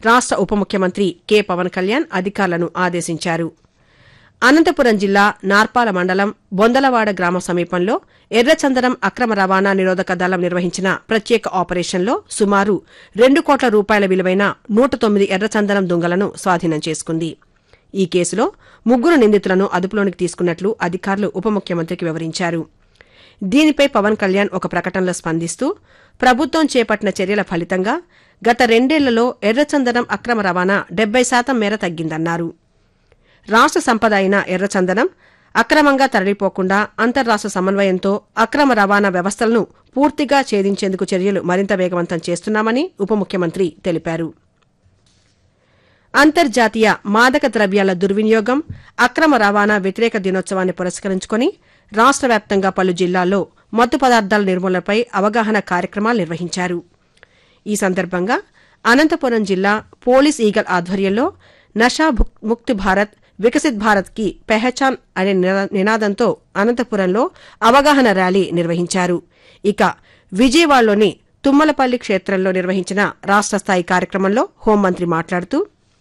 రాష్ట ఉప ముఖ్యమంత్రి కె పవన్ కళ్యాణ్ అధికారులను ఆదేశించారు అనంతపురం జిల్లా నార్పాల మండలం బొందలవాడ గ్రామ సమీపంలో ఎర్రచందనం అక్రమ రవాణా నిరోధక దళం నిర్వహించిన ప్రత్యేక ఆపరేషన్లో సుమారు రెండు కోట్ల రూపాయల విలువైన నూట తొమ్మిది ఎర్రచందనం దుంగలను స్వాధీనం చేసుకుంది ఈ కేసులో ముగ్గురు నిందితులను అదుపులోనికి తీసుకున్నట్లు అధికారులు ఉప ముఖ్యమంత్రికి వివరించారు దీనిపై పవన్ కళ్యాణ్ ఒక ప్రకటనలో స్పందిస్తూ ప్రభుత్వం చేపట్టిన చర్యల ఫలితంగా గత రెండేళ్లలో ఎర్రచందనం అక్రమ రవాణా డెబ్బై శాతం మేర తగ్గిందన్నారు రాష్ట సంపద అయిన ఎర్రచందనం అక్రమంగా తరలిపోకుండా అంతర్రాష్ట సమన్వయంతో అక్రమ రవాణా వ్యవస్థలను పూర్తిగా ఛేదించేందుకు చర్యలు మరింత వేగవంతం చేస్తున్నామని ఉప ముఖ్యమంత్రి తెలిపారు అంతర్జాతీయ మాదక ద్రవ్యాల దుర్వినియోగం అక్రమ రవాణా వ్యతిరేక దినోత్సవాన్ని పురస్కరించుకుని రాష్ట వ్యాప్తంగా పలు జిల్లాల్లో మత్తు పదార్థాల నిర్మూలనపై అవగాహన కార్యక్రమాలు నిర్వహించారు ఈ సందర్భంగా అనంతపురం జిల్లా పోలీస్ ఈగల్ ఆధ్వర్యంలో నషా భుక్- ముక్తి భారత్ వికసిత్ భారత్ కి పెహచాన్ అనే నినా- నినాదంతో అనంతపురంలో అవగాహన ర్యాలీ నిర్వహించారు ఇక విజయవాడలోని తుమ్మలపల్లి క్షేత్రంలో నిర్వహించిన రాష్ట స్థాయి కార్యక్రమంలో హోంమంత్రి మాట్లాడుతూ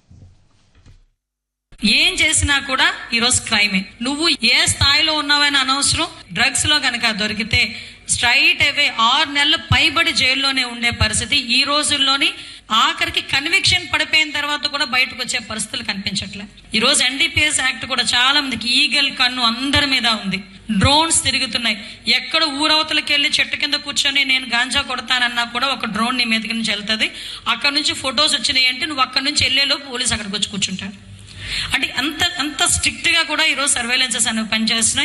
ఏం చేసినా కూడా ఈరోజు క్రైమే నువ్వు ఏ స్థాయిలో ఉన్నావని అనవసరం డ్రగ్స్ లో గనక దొరికితే స్ట్రైట్ అవే ఆరు నెలలు పైబడి జైల్లోనే ఉండే పరిస్థితి ఈ రోజుల్లోని ఆఖరికి కన్విక్షన్ పడిపోయిన తర్వాత కూడా బయటకు వచ్చే పరిస్థితులు కనిపించట్లే ఈ రోజు ఎన్డీపీఎస్ యాక్ట్ కూడా చాలా మందికి ఈగల్ కన్ను అందరి మీద ఉంది డ్రోన్స్ తిరుగుతున్నాయి ఎక్కడ ఊరవతలకి వెళ్ళి చెట్టు కింద కూర్చొని నేను గాంజా కొడతానన్నా కూడా ఒక డ్రోన్ నీ మీదకి నుంచి వెళ్తుంది అక్కడ నుంచి ఫొటోస్ వచ్చినాయి అంటే నువ్వు అక్కడ నుంచి వెళ్ళేలోపు పోలీస్ అక్కడికి వచ్చి కూర్చుంటాడు అంటే అంత అంత స్ట్రిక్ట్ గా కూడా ఈరోజు సర్వేలెన్సెస్ అనేవి పనిచేస్తున్నాయి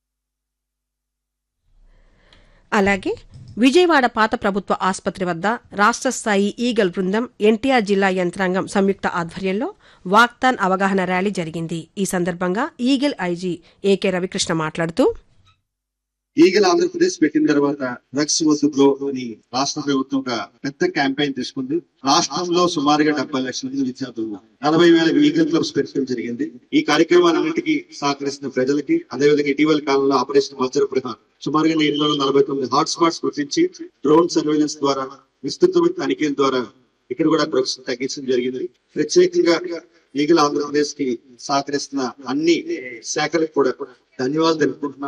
అలాగే విజయవాడ పాత ప్రభుత్వ ఆసుపత్రి వద్ద రాష్ట స్థాయి ఈగల్ బృందం ఎన్టీఆర్ జిల్లా యంత్రాంగం సంయుక్త ఆధ్వర్యంలో వాక్తాన్ అవగాహన ర్యాలీ జరిగింది ఈ సందర్భంగా ఈగల్ ఐజీ ఏకే రవికృష్ణ మాట్లాడుతూ ఈగల్ ఆంధ్రప్రదేశ్ పెట్టిన తర్వాత డ్రగ్స్ వసూలు అని రాష్ట్ర ప్రభుత్వం ఒక పెద్ద క్యాంపెయిన్ తీసుకుంది రాష్ట్రంలో సుమారుగా డెబ్బై లక్షల మంది విద్యార్థులు నలభై వేల ఈగల్ క్లబ్స్ పెట్టడం జరిగింది ఈ కార్యక్రమాలన్నింటికి సహకరిస్తున్న ప్రజలకి అదేవిధంగా ఇటీవల కాలంలో ఆపరేషన్ వజ్ర ప్రధాన్ సుమారుగా ఎనిమిది వందల నలభై తొమ్మిది హాట్ స్పాట్స్ గుర్తించి డ్రోన్ సర్వేలెన్స్ ద్వారా విస్తృతమైన తనిఖీల ద్వారా ఇక్కడ కూడా డ్రగ్స్ తగ్గించడం జరిగింది ప్రత్యేకంగా ఈగల్ ఆంధ్రప్రదేశ్ కి సహకరిస్తున్న అన్ని శాఖలకు కూడా ధన్యవాదాలు తెలుపుకుంటున్నాం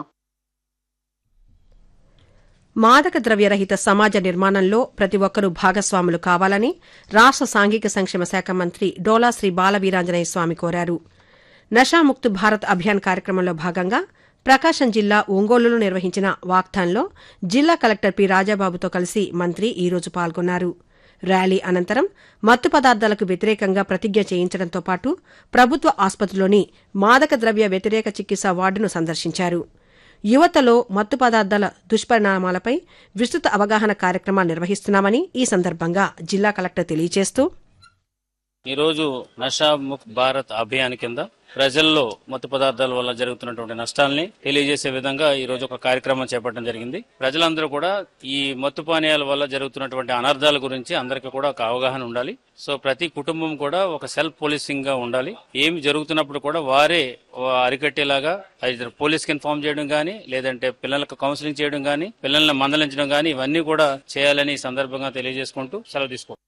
మాదక ద్రవ్యరహిత సమాజ నిర్మాణంలో ప్రతి ఒక్కరూ భాగస్వాములు కావాలని రాష్ట సాంఘిక సంక్షేమ శాఖ మంత్రి డోలా శ్రీ బాలవీరాంజనేయ స్వామి కోరారు నషాముక్త్ భారత్ అభియాన్ కార్యక్రమంలో భాగంగా ప్రకాశం జిల్లా ఒంగోలులో నిర్వహించిన వాక్థాన్లో జిల్లా కలెక్టర్ పి రాజాబాబుతో కలిసి మంత్రి ఈ రోజు పాల్గొన్నారు ర్యాలీ అనంతరం మత్తు పదార్థాలకు వ్యతిరేకంగా ప్రతిజ్ఞ చేయించడంతో పాటు ప్రభుత్వ ఆసుపత్రిలోని మాదక ద్రవ్య వ్యతిరేక చికిత్స వార్డును సందర్శించారు యువతలో మత్తు పదార్థాల దుష్పరిణామాలపై విస్తృత అవగాహన కార్యక్రమాలు నిర్వహిస్తున్నామని ఈ సందర్భంగా జిల్లా కలెక్టర్ తెలియజేస్తూ ఈరోజు నషా ముక్త్ భారత్ అభియాన్ కింద ప్రజల్లో మత్తు పదార్థాల వల్ల జరుగుతున్నటువంటి నష్టాల్ని తెలియజేసే విధంగా ఈ రోజు ఒక కార్యక్రమం చేపట్టడం జరిగింది ప్రజలందరూ కూడా ఈ మత్తు పానీయాల వల్ల జరుగుతున్నటువంటి అనర్థాల గురించి అందరికీ కూడా ఒక అవగాహన ఉండాలి సో ప్రతి కుటుంబం కూడా ఒక సెల్ఫ్ పోలీసింగ్ గా ఉండాలి ఏమి జరుగుతున్నప్పుడు కూడా వారే అరికట్టేలాగా either పోలీస్కి ఇన్ఫార్మ్ చేయడం గానీ లేదంటే పిల్లలకు కౌన్సిలింగ్ చేయడం గానీ పిల్లల్ని మందలించడం గానీ ఇవన్నీ కూడా చేయాలని ఈ సందర్భంగా తెలియజేసుకుంటూ సెలవు తీసుకుంటాం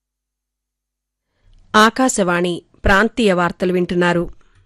ఆకాశవాణి ప్రాంతీయ వార్తలు వింటున్నారు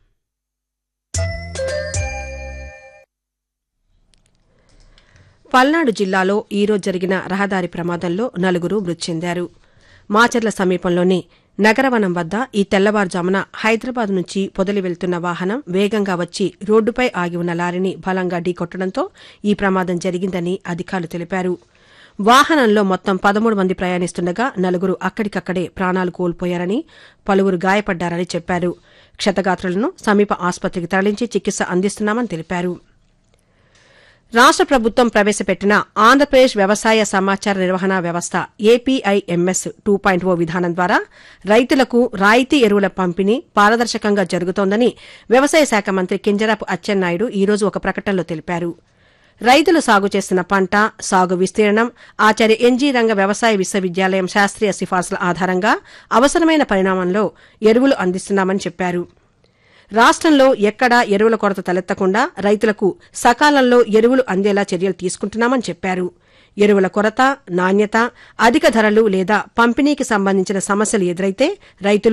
పల్నాడు జిల్లాలో ఈరోజు జరిగిన రహదారి ప్రమాదంలో నలుగురు మృతి చెందారు మాచర్ల సమీపంలోని నగరవనం వద్ద ఈ తెల్లవారుజామున హైదరాబాద్ నుంచి పొదలి వెళ్తున్న వాహనం వేగంగా వచ్చి రోడ్డుపై ఆగి ఉన్న లారీని బలంగా ఢీకొట్టడంతో ఈ ప్రమాదం జరిగిందని అధికారులు తెలిపారు వాహనంలో మొత్తం పదమూడు మంది ప్రయాణిస్తుండగా నలుగురు అక్కడికక్కడే ప్రాణాలు కోల్పోయారని పలువురు గాయపడ్డారని చెప్పారు క్షతగాత్రులను సమీప ఆసుపత్రికి తరలించి చికిత్స అందిస్తున్నామని తెలిపారు రాష్ట ప్రభుత్వం ప్రవేశపెట్టిన ఆంధ్రప్రదేశ్ వ్యవసాయ సమాచార నిర్వహణ వ్యవస్థ ఏపీఐఎంఎస్ టూ పాయింట్ ఓ విధానం ద్వారా రైతులకు రాయితీ ఎరువుల పంపిణీ పారదర్శకంగా జరుగుతోందని వ్యవసాయ శాఖ మంత్రి కింజరాపు అచ్చెన్నాయుడు ఈ రోజు ఒక ప్రకటనలో తెలిపారు రైతులు సాగు చేస్తున్న పంట సాగు విస్తీర్ణం ఆచార్య ఎన్జీ రంగ వ్యవసాయ విశ్వవిద్యాలయం శాస్త్రీయ సిఫార్సుల ఆధారంగా అవసరమైన పరిణామంలో ఎరువులు అందిస్తున్నామని చెప్పారు రాష్ట్రంలో ఎక్కడా ఎరువుల కొరత తలెత్తకుండా రైతులకు సకాలంలో ఎరువులు అందేలా చర్యలు తీసుకుంటున్నామని చెప్పారు ఎరువుల కొరత నాణ్యత అధిక ధరలు లేదా పంపిణీకి సంబంధించిన సమస్యలు ఎదురైతే రైతులు